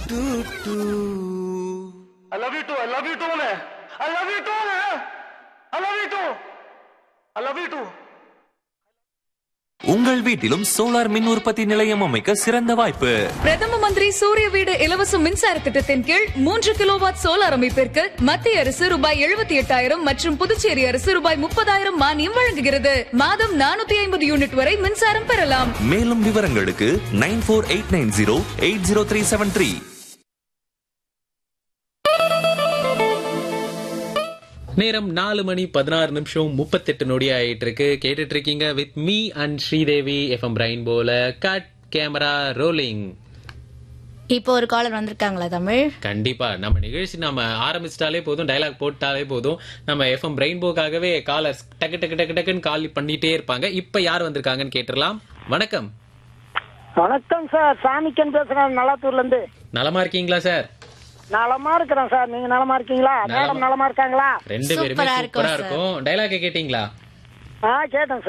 Two டூ I love you too. I love you too, man. I love you too, man. I love you too. I love you too. உங்கள் வீட்டிலும் solar மின் உற்பத்தி நிலையம் அமைக்க சிறந்த வாய்ப்பு பிரதம மந்திரி சூரிய வீடு இலவச மின்சார திட்டத்தின் கீழ் மூன்று கிலோவாட் சோலார் அமைப்பிற்கு மத்திய அரசு ரூபாய் எழுபத்தி எட்டாயிரம் மற்றும் புதுச்சேரி அரசு ரூபாய் முப்பதாயிரம் மானியம் வழங்குகிறது மாதம் நானூத்தி ஐம்பது யூனிட் வரை மின்சாரம் பெறலாம் மேலும் விவரங்களுக்கு nine four eight nine zero eight zero three seven three நேரம் நாலு மணி பதினாறு நிமிஷம் முப்பத்தெட்டு நொடி ஆயிட்டு இருக்கு கேட்டுட்டு இருக்கீங்க with me and Sridevi FM brain போல கட் கேமரா ரோலிங் இப்போ ஒரு காலர் வந்திருக்காங்களா தமிழ் கண்டிப்பா நம்ம நிகழ்ச்சி நம்ம ஆரம்பிச்சிட்டாலே போதும் டயலாக் போட்டாலே போதும் நம்ம எஃப்எம் பிரெயின்போக்காகவே காலர்ஸ் டக்கு டக்கு டக்கு டக்குன்னு கால் பண்ணிட்டே இருப்பாங்க இப்ப யார் வந்திருக்காங்கன்னு கேட்டுடலாம் வணக்கம் வணக்கம் சார் சாமிக்கன் பேசுறேன் நலாத்தூர்ல இருந்து நலமா இருக்கீங்களா சார் நலமா இருக்கிறேன் சார் நீங்க நலமா இருக்கீங்களா மேடம் நலமா இருக்காங்களா ரெண்டு பேருமே சூப்பரா இருக்கோம் சூப்பரா சார். இருக்கும் டயலாக் கேட்டீங்களா ஆ கேட்டேன்